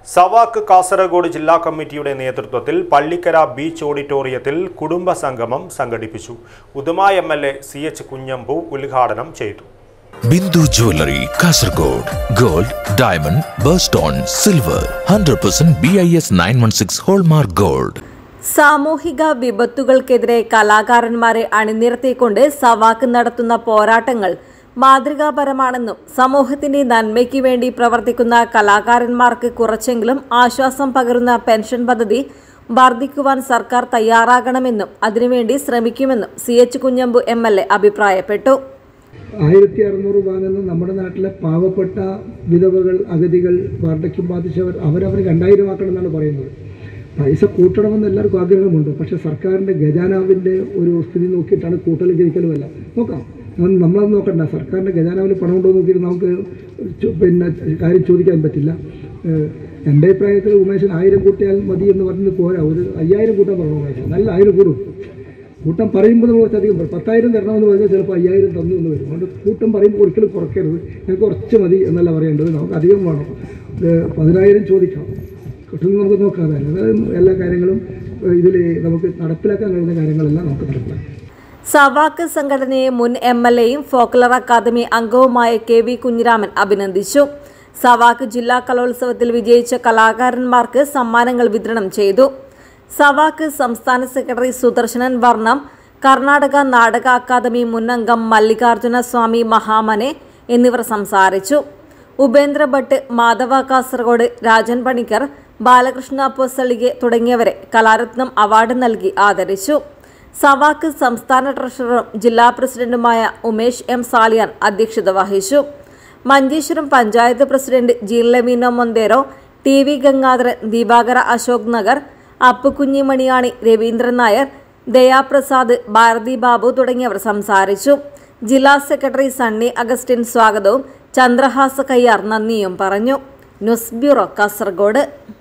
സവാക്ക് കാസർഗോഡ് ജില്ലാ കമ്മിറ്റിയുടെ നേതൃത്വത്തിൽ പള്ളിക്കര ബീച്ച് ഓഡിറ്റോറിയത്തിൽ കുടുംബ സംഗമം സംഘടിപ്പിച്ചു Uduma M L A C H Kunhambu ഉദ്ഘാടനം ചെയ്തു Bindu jewellery Kasaragod gold diamond birthstone silver hundred percent B I S nine one six hallmark gold സാമൂഹിക വിപത്തുകൾക്കെതിരെ കലാകാരന്മാരെ അണിനിരത്തിക്കൊണ്ട് സവാക്ക് നടത്തുന്ന പോരാട്ടങ്ങൾ മാതൃകാപരമാണെന്നും സമൂഹത്തിന്റെ നന്മയ്ക്ക് വേണ്ടി പ്രവർത്തിക്കുന്ന കലാകാരന്മാർക്ക് കുറച്ചെങ്കിലും ആശ്വാസം പകരുന്ന പെൻഷൻ പദ്ധതി വർദ്ധിക്കുവാൻ സർക്കാർ തയ്യാറാകണമെന്നും അതിനുവേണ്ടി ശ്രമിക്കുമെന്നും C H Kunhambu M L A അഭിപ്രായപ്പെട്ടു ആയിരത്തി അറുന്നൂറ് വാങ്ങുന്ന നമ്മുടെ നാട്ടിലെ പാവപ്പെട്ട വിധവകൾ അഗതികൾ വാർദ്ധക്യം ബാധിച്ചവർ അവരവർ രണ്ടായിരം ആക്കണം എന്നാണ് പറയുന്നത് പൈസ കൂട്ടണമെന്ന് എല്ലാവർക്കും ആഗ്രഹമുണ്ട് പക്ഷേ സർക്കാരിൻ്റെ ഖജാനാവിൻ്റെ ഒരു സ്ഥിതി നോക്കിയിട്ടാണ് കൂട്ടലും ജയിക്കലുമല്ല നോക്കാം അത് നമ്മളത് നോക്കണ്ട സർക്കാരിൻ്റെ ഖജാനാവിൽ പണം ഉണ്ടോ എന്ന് നോക്കിയിട്ട് നമുക്ക് ചോ- പിന്നെ കാര്യം ചോദിക്കാൻ പറ്റില്ല ഏഹ് എൻ്റെ അഭിപ്രായത്തിൽ ഉമേശൻ ആയിരം കൂട്ടിയാൽ മതി എന്ന് പറഞ്ഞത് പോരാ ഒരു അയ്യായിരം കൂട്ടാൻ പറഞ്ഞു ഉമേശൻ നല്ല ആയിരം കൂടും കൂട്ടം പറയുമ്പോൾ നമ്മൾ കുറച്ചധികം പറയും പത്തായിരം തരണമെന്ന് പറഞ്ഞാൽ ചിലപ്പോൾ അയ്യായിരം തന്നു എന്ന് വരും അതുകൊണ്ട് കൂട്ടം പറയുമ്പോൾ ഒരിക്കലും കുറയ്ക്കരുത് ഞങ്ങൾക്ക് കുറച്ച് മതി എന്നല്ല പറയേണ്ടത് നമുക്ക് അധികം വേണം ഒരു പതിനായിരം ചോദിക്കാം കിട്ടുന്നത് നമുക്ക് നോക്കാം അതായത് എല്ലാ കാര്യങ്ങളും ഇതിൽ നമുക്ക് നടപ്പിലാക്കാൻ കഴിയുന്ന കാര്യങ്ങളെല്ലാം നമുക്ക് നടപ്പിലാക്കാം സവാക്ക് സംഘടനയെ മുൻ എം എൽ എയും ഫോക്ലർ അക്കാദമി അംഗവുമായ കെ വി കുഞ്ഞിരാമൻ അഭിനന്ദിച്ചു സവാക്ക് ജില്ലാ കലോത്സവത്തിൽ വിജയിച്ച കലാകാരന്മാർക്ക് സമ്മാനങ്ങൾ വിതരണം ചെയ്തു സവാക്ക് സംസ്ഥാന സെക്രട്ടറി സുദർശനൻ വർണ്ണം കർണാടക നാടക അക്കാദമി മുൻ അംഗം മല്ലികാർജുന സ്വാമി മഹാമനെ എന്നിവർ സംസാരിച്ചു ഉപേന്ദ്ര ഭട്ട് മാധവ കാസർഗോഡ് രാജൻ പണിക്കർ ബാലകൃഷ്ണ പൊസളികെ തുടങ്ങിയവരെ കലാരത്നം അവാർഡ് നൽകി ആദരിച്ചു സവാക്ക് സംസ്ഥാന ട്രഷററും ജില്ലാ പ്രസിഡന്റുമായ ഉമേഷ് എം സാലിയാൻ അധ്യക്ഷത വഹിച്ചു Manjeshwaram panchayat president Jeelamino Montero T V Gangadharan Deepakara Ashok Nagar Appukunhi Maniyani Raveendran Nair Dayaprasad Bharathi Babu തുടങ്ങിയവർ സംസാരിച്ചു ജില്ലാ സെക്രട്ടറി സണ്ണി അഗസ്റ്റിൻ സ്വാഗതവും ചന്ദ്രഹാസ കയ്യാർ നന്ദിയും പറഞ്ഞു ന്യൂസ് ബ്യൂറോ കാസർഗോഡ്